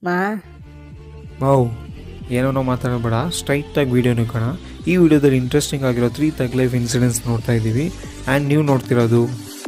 ಮಾ ವಾವ್ ಏನೋ ಮಾತಾಡಬೇಡ ಸ್ಟ್ರೈಟಾಗಿ ವೀಡಿಯೋನು ಕಣ ಈ ವಿಡಿಯೋದಲ್ಲಿ ಇಂಟ್ರೆಸ್ಟಿಂಗ್ ಆಗಿರೋ ತ್ರೀ ತಗ್ ಲೈಫ್ ಇನ್ಸಿಡೆಂಟ್ಸ್ ನೋಡ್ತಾ ಇದ್ದೀವಿ ಆ್ಯಂಡ್ ನೀವು ನೋಡ್ತಿರೋದು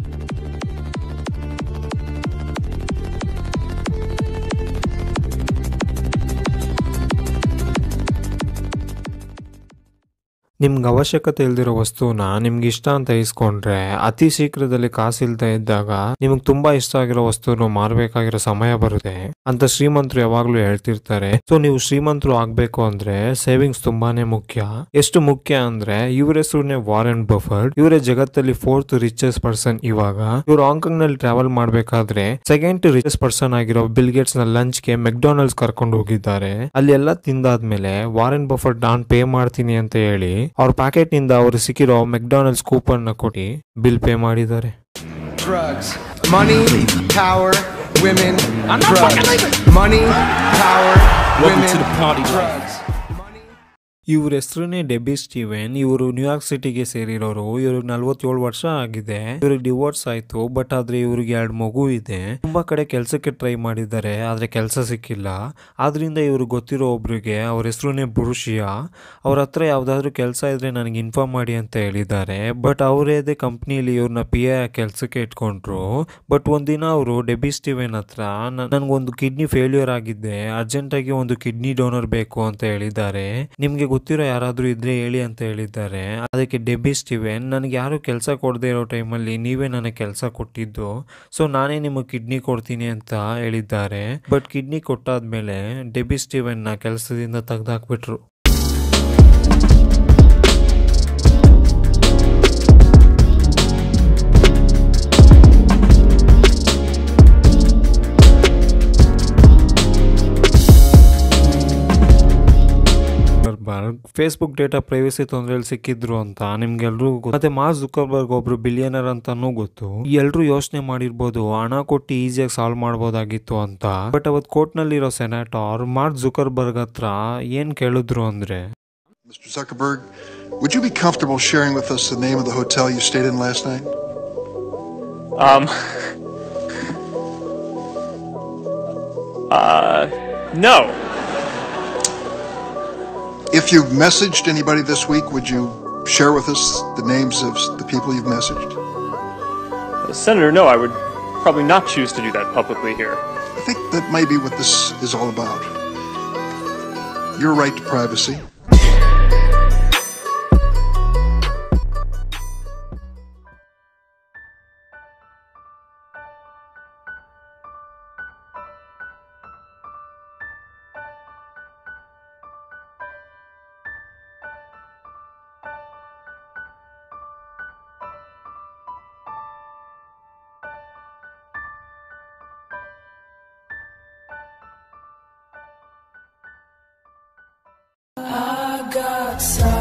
ನಿಮ್ಗೆ ಅವಶ್ಯಕತೆ ಇಲ್ದಿರೋ ವಸ್ತುನ ನಿಮ್ಗೆ ಇಷ್ಟ ಅಂತ ಇಸ್ಕೊಂಡ್ರೆ ಅತಿ ಶೀಘ್ರದಲ್ಲಿ ಕಾಸಿಲ್ದೇ ಇದ್ದಾಗ ನಿಮ್ಗೆ ತುಂಬಾ ಇಷ್ಟ ಆಗಿರೋ ವಸ್ತುನ ಮಾರಬೇಕಾಗಿರೋ ಸಮಯ ಬರುತ್ತೆ ಅಂತ ಶ್ರೀಮಂತರು ಯಾವಾಗ್ಲೂ ಹೇಳ್ತಿರ್ತಾರೆ ಸೊ ನೀವು ಶ್ರೀಮಂತರು ಆಗ್ಬೇಕು ಅಂದ್ರೆ ಸೇವಿಂಗ್ಸ್ ತುಂಬಾನೇ ಮುಖ್ಯ ಎಷ್ಟು ಮುಖ್ಯ ಅಂದ್ರೆ ಇವ್ರ ಹೆಸರುನೇ ವಾರೆನ್ ಬಫರ್ಡ್ ಇವರೇ ಜಗತ್ತಲ್ಲಿ ಫೋರ್ತ್ ರಿಚೆಸ್ಟ್ ಪರ್ಸನ್ ಇವಾಗ ಇವ್ರು ಹಾಂಗ್ಕಾಂಗ್ ನಲ್ಲಿ ಟ್ರಾವೆಲ್ ಮಾಡ್ಬೇಕಾದ್ರೆ ಸೆಕೆಂಡ್ ರಿಚೆಸ್ಟ್ ಪರ್ಸನ್ ಆಗಿರೋ ಬಿಲ್ ಗೇಟ್ಸ್ ನ ಲಂಚ್ ಗೆ ಮೆಕ್ಡೊನಾಲ್ಡ್ಸ್ ಕರ್ಕೊಂಡು ಹೋಗಿದ್ದಾರೆ ಅಲ್ಲಿ ಎಲ್ಲ ತಿಂದಾದ್ಮೇಲೆ ವಾರೆನ್ ಬಫರ್ಡ್ ನಾನ್ ಪೇ ಮಾಡ್ತೀನಿ ಅಂತ ಹೇಳಿ ಅವ್ರ ಪ್ಯಾಕೆಟ್ ನಿಂದ ಅವ್ರು ಸಿಕ್ಕಿರೋ ಮೆಕ್ಡೊನಾಲ್ಡ್ಸ್ ಕೂಪನ್ ನ ಕೊಟ್ಟು ಬಿಲ್ ಪೇ ಮಾಡಿದ್ದಾರೆ drugs. Money, power, women, drugs. Money, power, women, to the party, drugs. ಇವ್ರ ಹೆಸರುನೇ ಡೆಬಿ ಸ್ಟೀವೆನ್ ಇವರು ನ್ಯೂಯಾರ್ಕ್ ಸಿಟಿಗೆ ಸೇರಿರೋರು ಇವ್ರಿಗೆ ನಲ್ವತ್ತೇಳು ವರ್ಷ ಆಗಿದೆ ಇವ್ರಿಗೆ ಡಿವೋರ್ಸ್ ಆಯ್ತು ಬಟ್ ಆದ್ರೆ ಇವ್ರಿಗೆ ಎರಡು ಮಗು ಇದೆ ತುಂಬಾ ಕಡೆ ಕೆಲಸಕ್ಕೆ ಟ್ರೈ ಮಾಡಿದ್ದಾರೆ ಆದ್ರೆ ಕೆಲಸ ಸಿಕ್ಕಿಲ್ಲ ಆದ್ರಿಂದ ಇವ್ರಿಗೆ ಗೊತ್ತಿರೋ ಒಬ್ರಿಗೆ ಅವ್ರ ಹೆಸರುನೇ ಬುರುಷಿಯಾ ಅವ್ರ ಹತ್ರ ಯಾವ್ದಾದ್ರು ಕೆಲಸ ಇದ್ರೆ ನನಗೆ ಇನ್ಫಾರ್ಮ್ ಮಾಡಿ ಅಂತ ಹೇಳಿದ್ದಾರೆ ಬಟ್ ಅವರೇದೇ ಕಂಪ್ನಿಯಲ್ಲಿ ಇವ್ರನ್ನ ಪಿ ಎ ಕೆಲಸಕ್ಕೆ ಇಟ್ಕೊಂಡ್ರು ಬಟ್ ಒಂದಿನ ಅವರು ಡೆಬಿ ಸ್ಟೀವೆನ್ ಹತ್ರ ನನಗೊಂದು ಕಿಡ್ನಿ ಫೇಲ್ಯೂರ್ ಆಗಿದ್ದೆ ಅರ್ಜೆಂಟಾಗಿ ಒಂದು ಕಿಡ್ನಿ ಡೋನರ್ ಬೇಕು ಅಂತ ಹೇಳಿದ್ದಾರೆ ನಿಮ್ಗೆ ಗೊತ್ತಿರೋ ಯಾರಾದ್ರೂ ಇದ್ರೆ ಹೇಳಿ ಅಂತ ಹೇಳಿದ್ದಾರೆ ಅದಕ್ಕೆ ಡೆಬಿ ಸ್ಟಿವೆನ್ ನನಗೆ ಯಾರು ಕೆಲಸ ಕೊಡದೇ ಇರೋ ಟೈಮಲ್ಲಿ ನೀವೇ ನನಗೆ ಕೆಲಸ ಕೊಟ್ಟಿದ್ದು ಸೊ ನಾನೇ ನಿಮಗೆ ಕಿಡ್ನಿ ಕೊಡ್ತೀನಿ ಅಂತ ಹೇಳಿದ್ದಾರೆ ಬಟ್ ಕಿಡ್ನಿ ಕೊಟ್ಟಾದ್ಮೇಲೆ ಡೆಬಿ ಸ್ಟಿವೆನ್ನ ಕೆಲಸದಿಂದ ತೆಗೆದಾಕ್ಬಿಟ್ರು ಫೇಸ್ಬುಕ್ ಡೇಟಾ ಪ್ರೈವಸಿ ತೊಂದರೆಯಲ್ಲಿ ಸಿಕ್ಕಿದ್ರು ಅಂತ ನಿಮ್ಗೆಲ್ರೂ ಗೊತ್ತು ಮತ್ತೆ ಮಾರ್ಕ್ ಜುಕರ್ಬರ್ಗ್ ಒಬ್ರು ಬಿಲಿಯನರ್ ಅಂತಾನೂ ಗೊತ್ತು ಎಲ್ರು ಯೋಚನೆ ಮಾಡಿರ್ಬೋದು ಹಣ ಕೊಟ್ಟು ಈಸಿಯಾಗಿ ಸಾಲ್ವ್ ಮಾಡ್ಬೋದಾಗಿತ್ತು ಅಂತ ಬಟ್ ಅವತ್ ಕೋರ್ಟ್ ನಲ್ಲಿರೋ ಸೆನಾಟರ್ ಮಾರ್ಕ್ ಜುಕರ್ಬರ್ಗ್ ಹತ್ರ ಏನ್ ಕೇಳಿದ್ರು ಅಂದ್ರೆ Mr. Zuckerberg, would you be comfortable sharing with us the name of the hotel you stayed in last night? Um. Uh. No. If you've messaged anybody this week, would you share with us the names of the people you've messaged? Senator, no, I would probably not choose to do that publicly here. I think that may be what this is all about. Your right to privacy. I got some.